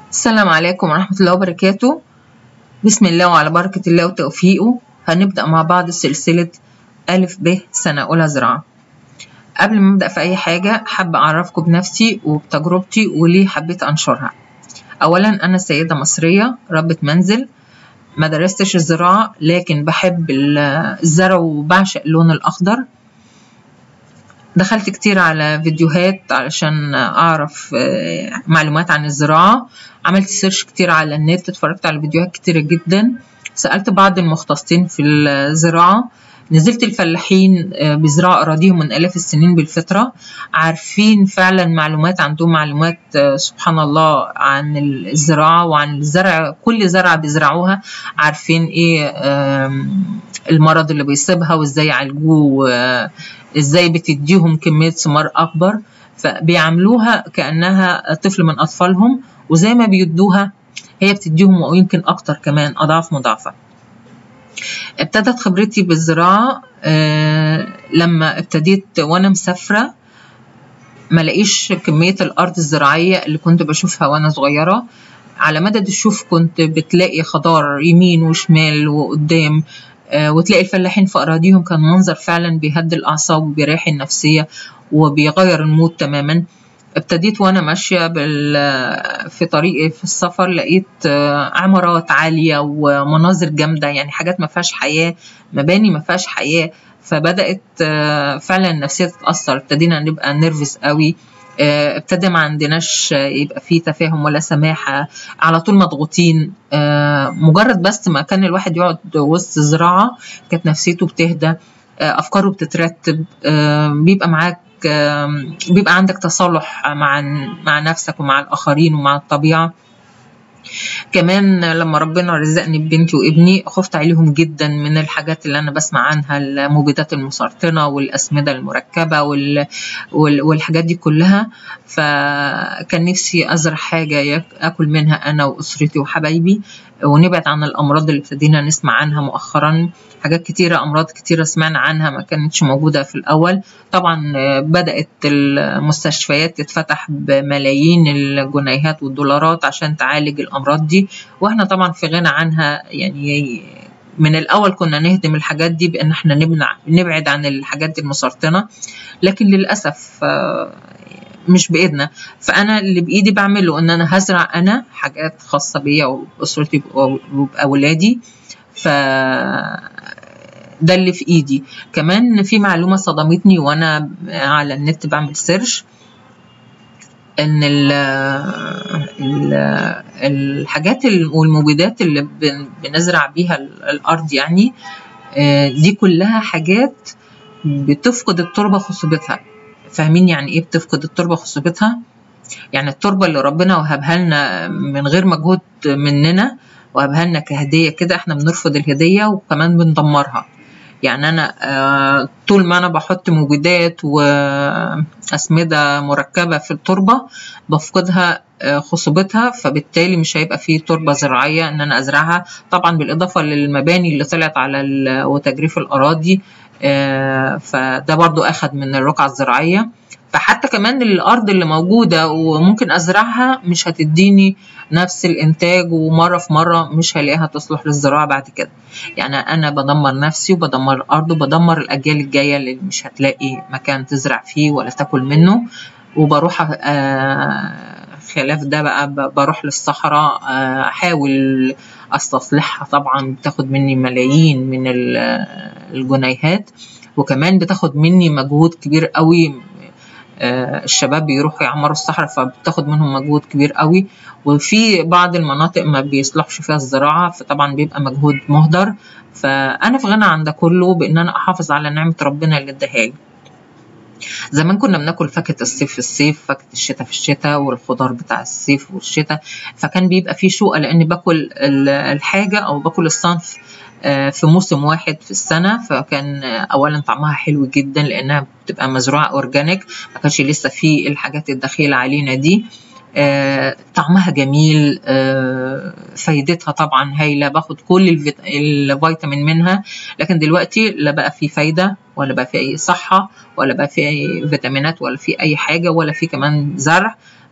السلام عليكم ورحمة الله وبركاته بسم الله وعلى بركة الله وتوفيقه هنبدأ مع بعض سلسلة ألف ب سنة أولى زراعة قبل ما أبدأ في أي حاجة حابة أعرفكم بنفسي وبتجربتي وليه حبيت أنشرها أولا أنا سيدة مصرية ربة منزل ما درستش الزراعة لكن بحب الزرع وبعشق اللون الأخضر دخلت كتير على فيديوهات علشان أعرف معلومات عن الزراعة عملت سيرش كتير على النت اتفرجت على فيديوهات كتيرة جدا سألت بعض المختصين في الزراعة نزلت الفلاحين بيزرعوا أراضيهم من آلاف السنين بالفطرة عارفين فعلا معلومات عندهم معلومات سبحان الله عن الزراعة وعن الزرع كل زرعة بيزرعوها عارفين إيه المرض اللي بيصيبها وإزاي يعالجوه إزاي بتديهم كمية ثمار أكبر فبيعاملوها كأنها طفل من أطفالهم وزي ما بيدوها هي بتديهم ويمكن أكتر كمان أضعاف مضاعفة ابتدت خبرتي بالزراعة أه لما ابتديت وأنا مسافرة ما لاقيش كمية الأرض الزراعية اللي كنت بشوفها وأنا صغيرة على مدد الشوف كنت بتلاقي خضار يمين وشمال وقدام أه وتلاقي الفلاحين في أراضيهم كان منظر فعلا بيهدي الأعصاب وبيريح النفسية وبيغير المود تماما ابتديت وانا ماشيه بال في طريقي في السفر لقيت عمارات عاليه ومناظر جامده يعني حاجات ما فيهاش حياه مباني ما فيهاش حياه فبدات فعلا النفسيه تتاثر ابتدينا نبقى نرفز قوي ابتدى ما عندناش يبقى فيه تفاهم ولا سماحه على طول مضغوطين مجرد بس ما كان الواحد يقعد وسط زراعه كانت نفسيته بتهدى افكاره بتترتب بيبقى معاك بيبقى عندك تصالح مع مع نفسك ومع الآخرين ومع الطبيعة كمان لما ربنا رزقني ببنتي وابني خفت عليهم جدا من الحاجات اللي انا بسمع عنها المبيدات المسرطنه والاسمده المركبه وال... وال... والحاجات دي كلها فكان نفسي ازرع حاجه اكل منها انا واسرتي وحبايبي ونبعد عن الامراض اللي ابتدينا نسمع عنها مؤخرا حاجات كتيره امراض كتيره سمعنا عنها ما كانتش موجوده في الاول طبعا بدات المستشفيات تتفتح بملايين الجنيهات والدولارات عشان تعالج الامراض دي واحنا طبعا في غنى عنها يعني من الاول كنا نهدم الحاجات دي بان احنا نمنع نبعد عن الحاجات المسرطنه لكن للاسف مش بايدنا فانا اللي بايدي بعمله ان انا هزرع انا حاجات خاصه بيا وباسرتي وباولادي ف ده اللي في ايدي كمان في معلومه صدمتني وانا على النت بعمل سيرش ان ال ال الحاجات والمبيدات اللي بنزرع بيها الارض يعني دي كلها حاجات بتفقد التربه خصوبتها فاهمين يعني ايه بتفقد التربه خصوبتها يعني التربه اللي ربنا وهبها لنا من غير مجهود مننا وهبها لنا كهديه كده احنا بنرفض الهديه وكمان بندمرها يعني انا آه طول ما انا بحط مبيدات واسمده مركبه في التربه بفقدها آه خصوبتها فبالتالي مش هيبقى فيه تربه زراعيه ان انا ازرعها طبعا بالاضافه للمباني اللي طلعت على وتجريف الاراضي آه فده برضو اخد من الرقعه الزراعيه فحتى كمان الارض اللي موجوده وممكن ازرعها مش هتديني نفس الانتاج ومره في مره مش هلاقيها تصلح للزراعه بعد كده يعني انا بدمر نفسي وبدمر الارض وبدمر الاجيال الجايه اللي مش هتلاقي مكان تزرع فيه ولا تاكل منه وبروح خلاف ده بقى بروح للصحراء احاول استصلحها طبعا بتاخد مني ملايين من الجنيهات وكمان بتاخد مني مجهود كبير قوي الشباب بيروحوا يعمروا الصحراء فبتاخد منهم مجهود كبير قوي وفي بعض المناطق ما بيصلحش فيها الزراعة فطبعا بيبقى مجهود مهدر فأنا في غنى عن ده كله بإن أنا أحافظ على نعمة ربنا اللي اداها لي زمان كنا بناكل فاكهة الصيف في الصيف فاكهة الشتاء في الشتاء والخضار بتاع الصيف والشتاء فكان بيبقى فيه شوقة لأني باكل الحاجة أو باكل الصنف في موسم واحد في السنة فكان أولا طعمها حلو جدا لأنها بتبقى مزروعة أورجانيك ما كانش لسه في الحاجات الدخيلة علينا دي آه، طعمها جميل آه، فايدتها طبعا هايله باخد كل الفيت- الفيتامين منها لكن دلوقتي لا بقى في فايده ولا بقى في اي صحه ولا بقى في اي فيتامينات ولا في اي حاجه ولا في كمان زرع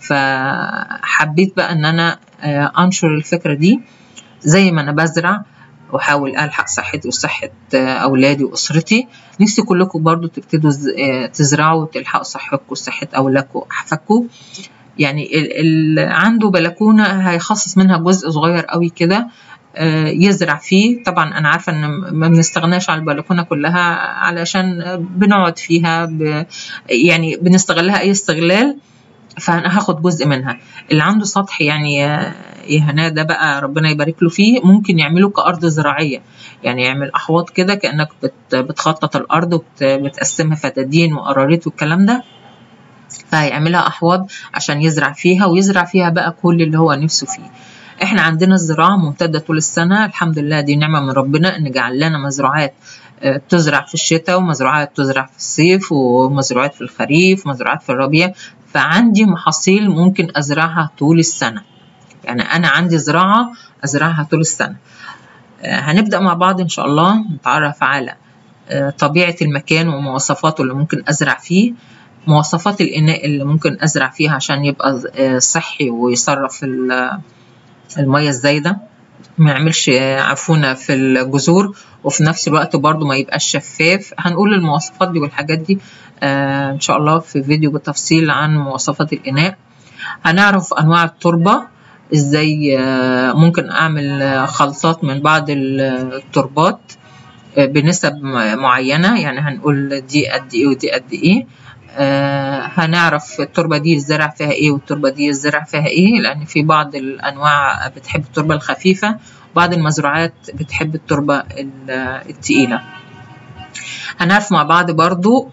فحبيت بقى ان انا انشر الفكرة دي زي ما انا بزرع واحاول الحق صحتي وصحة اولادي واسرتي نفسي كلكم برضو تبتدوا تزرعوا وتلحقوا صحتكم وصحة اولادكم واحفادكم يعني اللي عنده بلكونة هيخصص منها جزء صغير قوي كده يزرع فيه طبعا انا عارفه ان ما بنستغناش على البلكونه كلها علشان بنقعد فيها ب... يعني بنستغلها اي استغلال فانا هاخد جزء منها اللي عنده سطح يعني يا هنا ده بقى ربنا يبارك له فيه ممكن يعمله كارض زراعيه يعني يعمل احواض كده كانك بت... بتخطط الارض وبتقسمها فتادين وقراريط والكلام ده فهيعملها احواض عشان يزرع فيها ويزرع فيها بقى كل اللي هو نفسه فيه احنا عندنا الزراعة ممتدة طول السنة الحمد لله دي نعمة من ربنا ان جعل لنا مزروعات بتزرع في الشتاء ومزروعات بتزرع في الصيف ومزروعات في الخريف ومزروعات في الربيع فعندي محاصيل ممكن ازرعها طول السنة يعني انا عندي زراعة ازرعها طول السنة هنبدأ مع بعض ان شاء الله نتعرف على طبيعة المكان ومواصفاته اللي ممكن ازرع فيه مواصفات الإناء اللي ممكن أزرع فيها عشان يبقى صحي ويصرف المية الزايدة ما يعملش عفونة في الجذور وفي نفس الوقت برضو ما يبقاش شفاف هنقول المواصفات دي والحاجات دي آه إن شاء الله في فيديو بالتفصيل عن مواصفات الإناء هنعرف أنواع التربة إزاي آه ممكن أعمل خلطات من بعض التربات آه بنسب معينة يعني هنقول دي قد إيه ودي قد إيه آه هنعرف التربة دي الزرع فيها ايه والتربة دي الزرع فيها ايه لان في بعض الانواع بتحب التربة الخفيفة بعض المزروعات بتحب التربة التقيلة هنعرف مع بعض برضو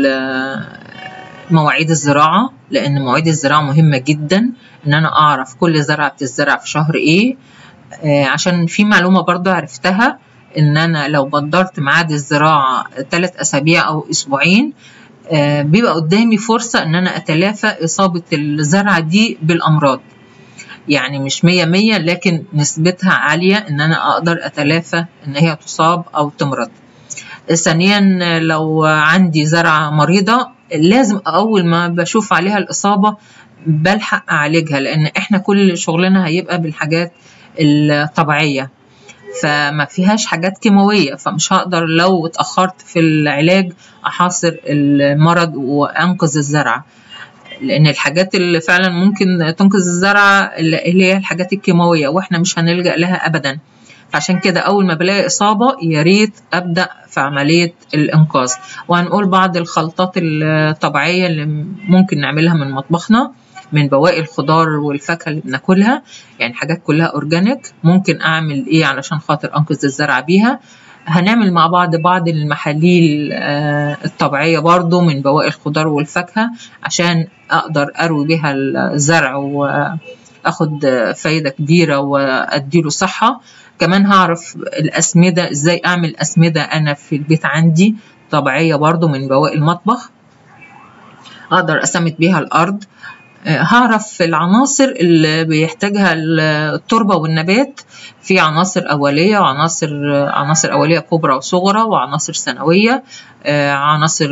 مواعيد الزراعة لان مواعيد الزراعة مهمة جدا ان انا اعرف كل زرعة بتزرع في شهر ايه آه عشان في معلومة برضو عرفتها ان انا لو بدرت ميعاد الزراعة ثلاث اسابيع او اسبوعين آه بيبقى قدامي فرصة ان انا اتلافى اصابة الزرعة دي بالامراض يعني مش مية مية لكن نسبتها عالية ان انا اقدر اتلافى ان هي تصاب او تمرض ثانيا لو عندي زرعة مريضة لازم اول ما بشوف عليها الاصابة بلحق اعالجها لان احنا كل شغلنا هيبقى بالحاجات الطبيعية فما فيهاش حاجات كيماوية فمش هقدر لو اتأخرت في العلاج أحاصر المرض وأنقذ الزرع لأن الحاجات اللي فعلا ممكن تنقذ الزرع اللي هي الحاجات الكيماوية وإحنا مش هنلجأ لها أبدا فعشان كده أول ما بلاقي إصابة يا ريت أبدأ في عملية الإنقاذ وهنقول بعض الخلطات الطبيعية اللي ممكن نعملها من مطبخنا من بواقي الخضار والفاكهه اللي بناكلها يعني حاجات كلها اورجانيك ممكن اعمل ايه علشان خاطر انقذ الزرع بيها هنعمل مع بعض بعض المحاليل الطبيعيه برضو من بواقي الخضار والفاكهه عشان اقدر اروي بيها الزرع واخد فايده كبيره واديله صحه كمان هعرف الاسمده ازاي اعمل اسمده انا في البيت عندي طبيعيه برضو من بواقي المطبخ اقدر اسمد بيها الارض هعرف العناصر اللي بيحتاجها التربة والنبات في عناصر أولية وعناصر عناصر أولية كبرى وصغرى وعناصر ثانوية عناصر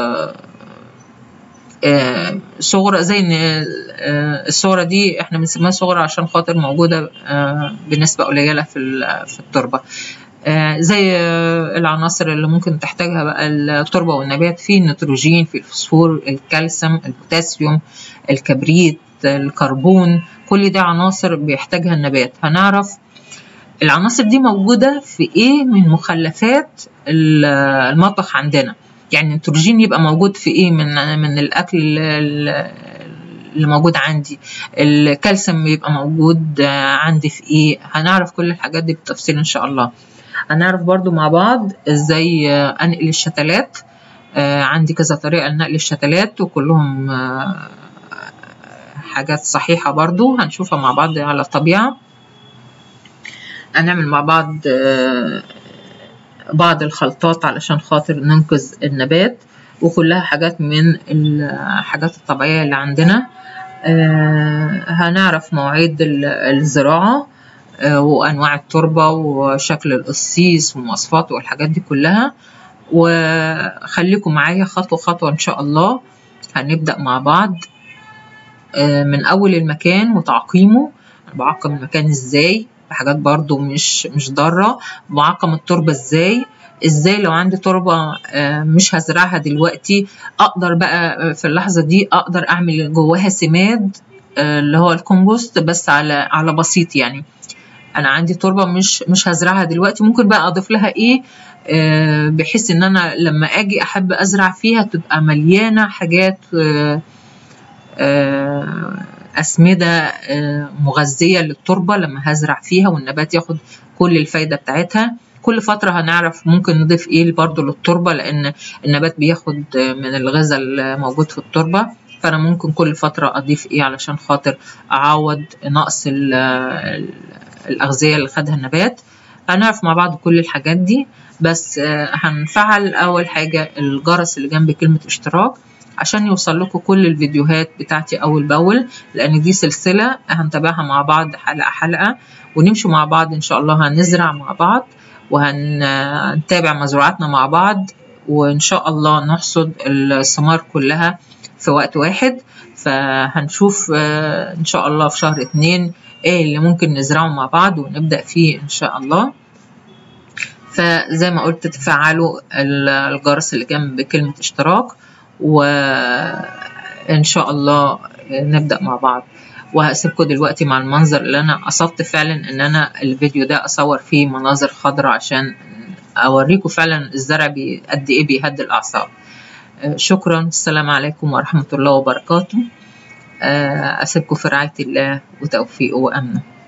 صغرى زي ان الصغرى دي احنا بنسميها صغرى عشان خاطر موجودة بنسبة قليلة في في التربة زي العناصر اللي ممكن تحتاجها بقى التربة والنبات في النيتروجين في الفوسفور الكالسيوم البوتاسيوم الكبريت الكربون كل دي عناصر بيحتاجها النبات هنعرف العناصر دي موجودة في ايه من مخلفات المطبخ عندنا يعني النيتروجين يبقى موجود في ايه من من الاكل اللي موجود عندي الكالسيوم يبقى موجود عندي في ايه هنعرف كل الحاجات دي بالتفصيل ان شاء الله هنعرف برضو مع بعض ازاي انقل الشتلات عندي كذا طريقة لنقل الشتلات وكلهم حاجات صحيحة برضو هنشوفها مع بعض على الطبيعة هنعمل مع بعض بعض الخلطات علشان خاطر ننقذ النبات وكلها حاجات من الحاجات الطبيعية اللي عندنا هنعرف مواعيد الزراعة وأنواع التربة وشكل القصيص ومواصفاته والحاجات دي كلها وخليكم معايا خطوة خطوة إن شاء الله هنبدأ مع بعض من اول المكان وتعقيمه بعقم المكان ازاي بحاجات برضو مش مش ضاره بعقم التربه ازاي ازاي لو عندي تربه مش هزرعها دلوقتي اقدر بقى في اللحظه دي اقدر اعمل جواها سماد اللي هو الكومبوست بس على على بسيط يعني انا عندي تربه مش مش هزرعها دلوقتي ممكن بقى اضيف لها ايه آه بحيث ان انا لما اجي احب ازرع فيها تبقى مليانه حاجات آه آه اسمده مغذيه للتربه لما هزرع فيها والنبات ياخد كل الفايده بتاعتها كل فترة هنعرف ممكن نضيف ايه برضو للتربة لان النبات بياخد من الغذاء الموجود في التربة فانا ممكن كل فترة اضيف ايه علشان خاطر اعوض نقص الاغذية اللي خدها النبات هنعرف مع بعض كل الحاجات دي بس هنفعل اول حاجة الجرس اللي جنب كلمة اشتراك عشان يوصل لكم كل الفيديوهات بتاعتي اول باول لان دي سلسلة هنتابعها مع بعض حلقة حلقة ونمشي مع بعض ان شاء الله هنزرع مع بعض وهنتابع مزروعاتنا مع بعض وان شاء الله نحصد الثمار كلها في وقت واحد فهنشوف ان شاء الله في شهر اتنين ايه اللي ممكن نزرعه مع بعض ونبدأ فيه ان شاء الله فزي ما قلت تفعلوا الجرس اللي جنب كلمة اشتراك وان شاء الله نبدأ مع بعض وهسيبكم دلوقتي مع المنظر اللي انا قصدت فعلا ان انا الفيديو ده اصور فيه مناظر خضراء عشان اوريكم فعلا الزرع قد ايه بيهدي الاعصاب شكرا السلام عليكم ورحمة الله وبركاته أسيبكم في رعاية الله وتوفيقه وأمنه